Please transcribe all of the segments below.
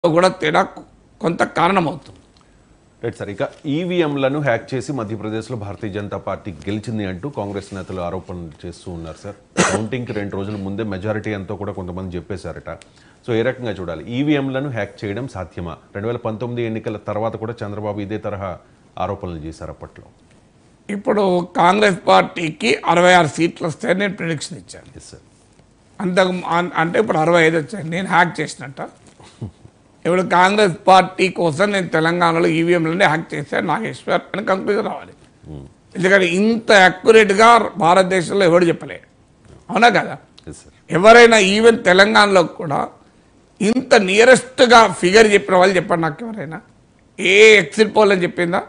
కూడా తేడా కొంత కారణమవుతుంది రైట్ సార్ ఇక ఈవీఎంలను హ్యాక్ చేసి మధ్యప్రదేశ్లో భారతీయ జనతా పార్టీ గెలిచింది అంటూ కాంగ్రెస్ నేతలు ఆరోపణలు చేస్తూ ఉన్నారు సార్ కౌంటింగ్కి రెండు రోజుల ముందే మెజారిటీ అంతా కూడా కొంతమంది చెప్పేశారట సో ఏ రకంగా చూడాలి ఈవీఎంలను హ్యాక్ చేయడం సాధ్యమా రెండు వేల పంతొమ్మిది ఎన్నికల తర్వాత కూడా చంద్రబాబు ఇదే తరహా ఆరోపణలు చేశారు అప్పట్లో ఇప్పుడు కాంగ్రెస్ పార్టీకి అరవై ఆరు సీట్లు వస్తాయని నేను ప్రిడిక్షన్ ఇచ్చాను ఎస్ సార్ అంతకు అన్- అంటే ఇప్పుడు అరవై ఐదు వచ్చాయి నేను హ్యాక్ చేసినట్ట ఇప్పుడు కాంగ్రెస్ పార్టీ కోసం నేను తెలంగాణలో ఈవీఎంలనే హ్యాక్ చేశాను నాగేశ్వర్ అని కంక్లూజన్ రావాలి ఎందుకంటే ఇంత అక్యురేట్గా భారతదేశంలో ఎవడు చెప్పలేడు అవునా కదా ఎస్ సార్ ఎవరైనా ఈవెన్ తెలంగాణలో కూడా ఇంత నియరెస్ట్గా ఫిగర్ చెప్పిన వాళ్ళు చెప్పండి నాకు ఎవరైనా ఏ ఎక్సిట్ పోల్ అని చెప్పిందా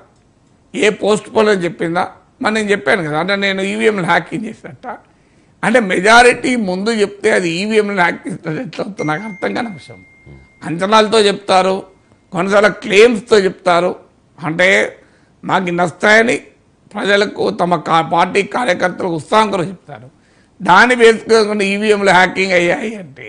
ఏ పోస్ట్ పోల్ అని చెప్పిందా మరి నేను చెప్పాను కదా అంటే నేను ఈవీఎంలు హ్యాకింగ్ చేసినట్ట అంటే మెజారిటీ ముందు చెప్తే అది ఈవీఎంలు హ్యాక్ చేసినట్టు ఎట్లా అవుతుంది నాకు అర్థం కాని విషయం అంచనాలతో చెప్తారు కొన్నిసార్లు క్లెయిమ్స్తో చెప్తారు అంటే మాకు ఇన్ని వస్తాయని ప్రజలకు తమ కా- పార్టీ కార్యకర్తలకు ఉత్సాహం కూడా చెప్తారు దాన్ని వేసుకొని ఈవీఎంలు హ్యాకింగ్ అయ్యాయి అంటే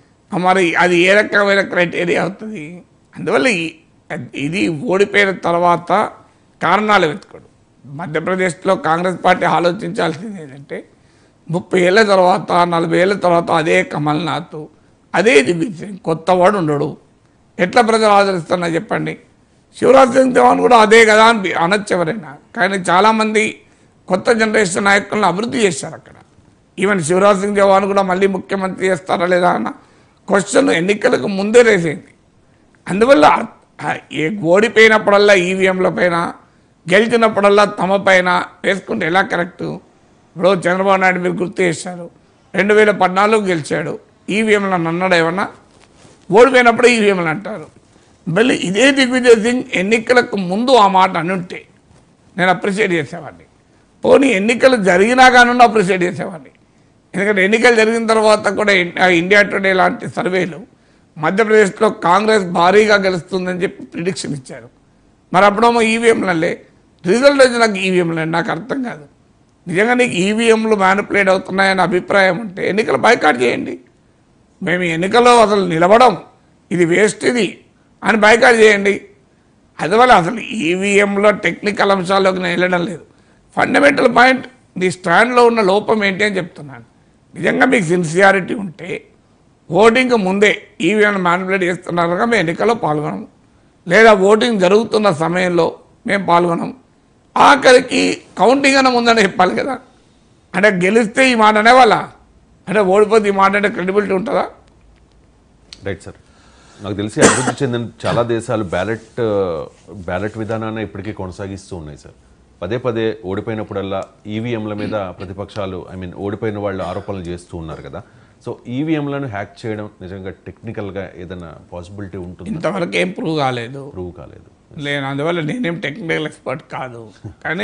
మరి అది ఏ రకమైన క్రైటీరియా అవుతుంది అందువల్ల ఈ- ఇది ఓడిపోయిన తర్వాత కారణాలు వెతుకోడు మధ్యప్రదేశ్లో కాంగ్రెస్ పార్టీ ఆలోచించాల్సింది ఏంటంటే ముప్పై ఏళ్ళ తర్వాత నలభై ఏళ్ళ తర్వాత అదే కమల్నాథ్ అదే దిగ్విజయ్ కొత్త వాడు ఉండడు ఎట్లా ప్రజలు ఆదరిస్తున్నా చెప్పండి శివరాజ్ సింగ్ చౌహాన్ కూడా అదే కదా అని అనొచ్చు ఎవరైనా కానీ చాలామంది కొత్త జనరేషన్ నాయకులను అభివృద్ధి చేశారు అక్కడ ఈవెన్ శివరాజ్ సింగ్ చౌహాన్ కూడా మళ్ళీ ముఖ్యమంత్రి చేస్తారా లేదా అన్న క్వశ్చన్ ఎన్నికలకు ముందే రేసేయండి అందువల్ల ఆ ఏ ఓడిపోయినప్పుడల్లా ఈవీఎంల పైన గెలిచినప్పుడల్లా తమ పైన వేసుకుంటే ఎలా కరెక్ట్ ఇప్పుడు చంద్రబాబు నాయుడు మీరు గుర్తు చేశారు రెండు వేల పద్నాలుగు గెలిచాడు ఈవీఎంలు అన్నాడు ఏమన్నా ఓడిపోయినప్పుడు ఈవీఎంలు అంటారు మళ్ళీ ఇదే దిగ్విజయ్ సింగ్ ఎన్నికలకు ముందు ఆ మాట అనుంటే నేను అప్రిషియేట్ చేసేవాడిని పోనీ ఎన్నికలు జరిగినా కానీ అప్రిషియేట్ చేసేవాడిని ఎందుకంటే ఎన్నికలు జరిగిన తర్వాత కూడా ఇన్- ఆ ఇండియా టుడే లాంటి సర్వేలు మధ్యప్రదేశ్లో కాంగ్రెస్ భారీగా గెలుస్తుందని చెప్పి ప్రిడిక్షన్ ఇచ్చారు మరి అప్పుడేమో ఈవీఎంలే రిజల్ట్ వచ్చి నాకు ఈవీఎంలే నాకు అర్థం కాదు నిజంగా నీకు ఈవీఎంలు మ్యానిపులేట్ అవుతున్నాయనే అభిప్రాయం ఉంటే ఎన్నికలు బైకాట్ చేయండి మేము ఈ ఎన్నికల్లో అసలు నిలబడం ఇది వేస్ట్ ఇది అని బైకాట్ చేయండి అందువల్ల అసలు ఈవీఎంలో టెక్నికల్ అంశాల్లోకి నేను వెళ్ళడం లేదు ఫండమెంటల్ పాయింట్ నీ స్టాండ్లో ఉన్న లోపం ఏంటి అని చెప్తున్నాను నిజంగా మీకు సిన్సియారిటీ ఉంటే ఓటింగ్ ముందే ఈవీఎం మ్యానిపులేట్ చేస్తున్నారుగా మేము ఎన్నికల్లో పాల్గొనం లేదా ఓటింగ్ జరుగుతున్న సమయంలో మేము పాల్గొనం ఆఖరికి కౌంటింగ్ అన్న ముందని చెప్పాలి కదా అంటే గెలిస్తే ఈ మాట అనేవాళ్ళ అంటే ఓడిపోతే ఈ మాట అంటే క్రెడిబిలిటీ ఉంటుందా రైట్ సార్ నాకు తెలిసి అభివృద్ధి చెందిన చాలా దేశాలు బ్యాలెట్ బ్యాలెట్ విధానాన్ని ఇప్పటికీ కొనసాగిస్తూ ఉన్నాయి సార్ పదే పదే ఓడిపోయినప్పుడల్లా ఈవీఎంల మీద ప్రతిపక్షాలు ఐ మీన్ ఓడిపోయిన వాళ్ళు ఆరోపణలు చేస్తూ ఉన్నారు కదా సో ఈవీఎంలను హ్యాక్ చేయడం నిజంగా టెక్నికల్గా ఏదైనా పాసిబిలిటీ ఉంటుంది ఇంతవరకు ఏం ప్రూవ్ కాలేదు ప్రూవ్ కాలేదు లేను అందువల్ల నేనేం టెక్నికల్ ఎక్స్పర్ట్ కాదు కానీ